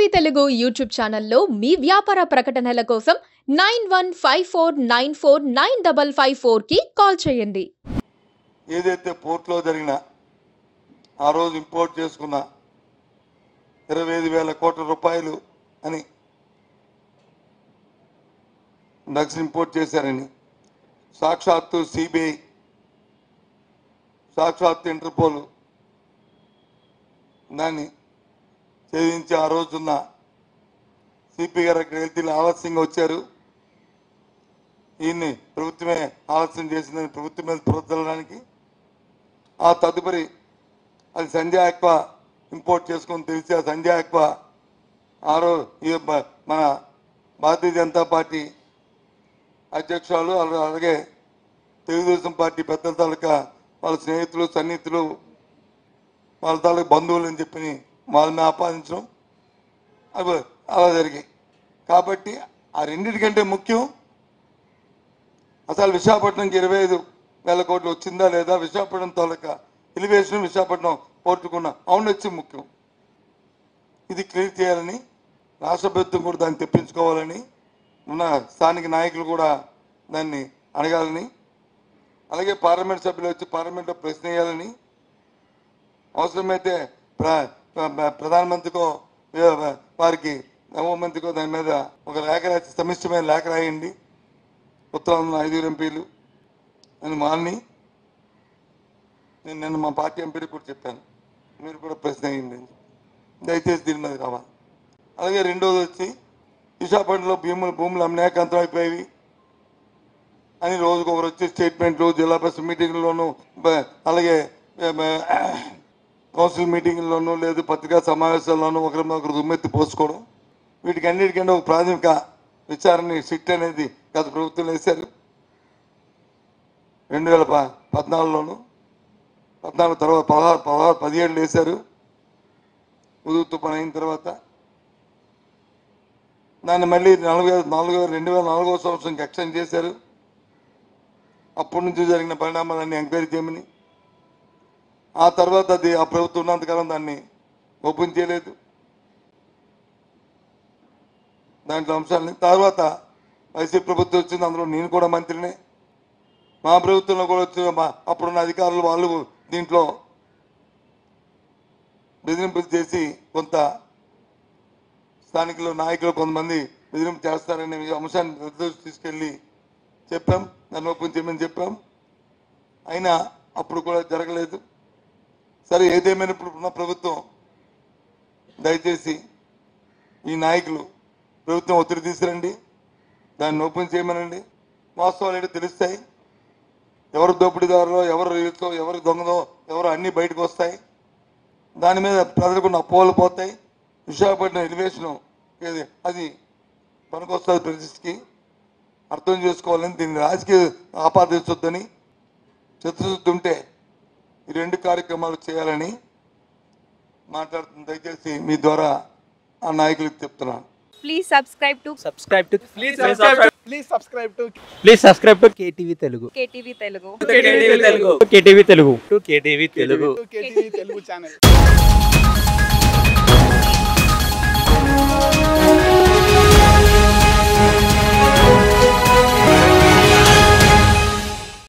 KTV Telugu YouTube ఛానల్లో మీ వ్యాపార ప్రకటనల కోసం nine one five four nine four nine double five four కి కాల్ చేయండి ఏదైతే పోర్ట్లో జరిగిన ఆ రోజు ఇంపోర్ట్ చేసుకున్న ఇరవై ఐదు వేల కోట్ల రూపాయలు అని డ్రగ్స్ ఇంపోర్ట్ చేశారని సాక్షాత్తు సిబిఐ సాక్షాత్తు ఇంటర్పోల్ దాన్ని ఛేదించి ఆ రోజున్న సిపి గారు అక్కడికి వెళ్తే ఆలస్యంగా వచ్చారు ఈయన్ని ప్రభుత్వమే ఆలస్యం చేసిందని ప్రభుత్వం మీద ప్రోత్సహించడానికి ఆ తదుపరి అది సంజయ్ ఎక్కువ ఇంపోర్ట్ చేసుకొని తెలిసి ఆ సంజయ్ ఎక్కువ ఆ రోజు ఈ బ- మన భారతీయ జనతా పార్టీ అధ్యక్షురాలు అలా- అలాగే తెలుగుదేశం పార్టీ పెద్దల తాలూకా వాళ్ళ స్నేహితులు సన్నిహితులు వాళ్ళ తాలూకా బంధువులు అని చెప్పి వాళ్ళని ఆపాదించడం అవి అలా జరిగాయి కాబట్టి ఆ రెండింటికంటే ముఖ్యం అసలు విశాఖపట్నంకి ఇరవై ఐదు వేల కోట్లు వచ్చిందా లేదా విశాఖపట్నం తాలూకా ఎలివేషన్ విశాఖపట్నం పోర్టుకున్న అవును వచ్చి ముఖ్యం ఇది క్లియర్ చేయాలని రాష్ట్ర ప్రభుత్వం కూడా దాన్ని తెప్పించుకోవాలని ఉన్న స్థానిక నాయకులు కూడా దాన్ని అడగాలని అలాగే పార్లమెంట్ సభ్యులు వచ్చి పార్లమెంట్లో ప్రశ్న వేయాలని అవసరమైతే ప్ర ప్ర- ప్రధానమంత్రికో వే- వారికి హోంమంత్రికో దాని మీద ఒక లేఖ రాసి సమిష్టమైన లేఖ రాయండి ఉత్తరాంధ్ర ఐదుగురు ఎంపీలు అని వాళ్ళని నేను నిన్న మా పార్టీ ఎంపీలకు కూడా చెప్పాను మీరు కూడా ప్రశ్న అయ్యింది దయచేసి దీని మీద కావాలి అలాగే రెండోది వచ్చి విశాఖపట్నంలో భూములు భూములు అమ్మాక అంతం అయిపోయేవి అని రోజుకు ఒకరు వచ్చి స్టేట్మెంట్లు జిల్లా పరిషత్ మీటింగ్లోనూ బ- అలాగే బ- బ- కౌన్సిల్ మీటింగ్లోనూ లేదు పత్రికా సమావేశాల్లోనూ ఒకరి మీద ఒకరు దుమ్మెత్తి పోసుకోవడం వీటికి అన్నిటికంటే ఒక ప్రాథమిక విచారణ సిట్ అనేది గత ప్రభుత్వం వేశారు రెండు వేల ప పద్నాలుగులోను పద్నాలుగు తర్వాత పదహారు పదహారు పదిహేడులో వేశారు ఉదుగు తుఫాన్ అయిన తర్వాత దాన్ని మళ్ళీ నాలుగు వేల నాలుగు వేల రెండు వేల నాలుగో సంవత్సరంకి ఎక్స్టెండ్ చేశారు అప్పటి నుంచి జరిగిన పరిణామాలన్నీ ఎంక్వైరీ చేయమని ఆ తర్వాత అది ఆ ప్రభుత్వం ఉన్నంతకాలం దాన్ని ఓపెన్ చేయలేదు దాంట్లో అంశాలని తర్వాత వైసీపీ ప్రభుత్వం వచ్చింది అందులో నేను కూడా మంత్రినే మా ప్రభుత్వంలో కూడా వచ్చిన మా అప్పుడున్న అధికారులు వాళ్ళు దీంట్లో బెదిరింపులు చేసి కొంత స్థానికులు నాయకులు కొంతమంది బెదిరింపు చేస్తారనే అంశాన్ని దృష్టికి తీసుకెళ్ళి చెప్పాం దాన్ని ఓపెన్ చేయమని చెప్పాం అయినా అప్పుడు కూడా జరగలేదు సరే ఏదేమైనా ఇప్పుడు ఉన్న ప్రభుత్వం దయచేసి ఈ నాయకులు ప్రభుత్వం ఒత్తిడి తీసుకురండి దాన్ని ఓపెన్ చేయమనండి వాస్తవాలు ఏంటో తెలుస్తాయి ఎవరు దోపిడీదారులో ఎవరు రీతో ఎవరు దొంగదో ఎవరు అన్నీ బయటకు వస్తాయి దాని మీద ప్రజలకు అపోహలు పోతాయి విశాఖపట్నం ఎలివేషను ఏది అది పనికొస్తుంది ప్రతిష్టకి అర్థం చేసుకోవాలని దీన్ని రాజకీయ ఆపాదించొద్దని చిత్తశుద్ధి ఉంటే ఈ రెండు కార్యక్రమాలు చేయాలని మాట్లాడుతుంది దయచేసి మీ ద్వారా ఆ నాయకులకు చెప్తున్నాను Please subscribe to subscribe to Please subscribe to please subscribe to please subscribe to KTV Telugu KTV Telugu. KTV Telugu KTV Telugu to KTV Telugu to KTV Telugu channel.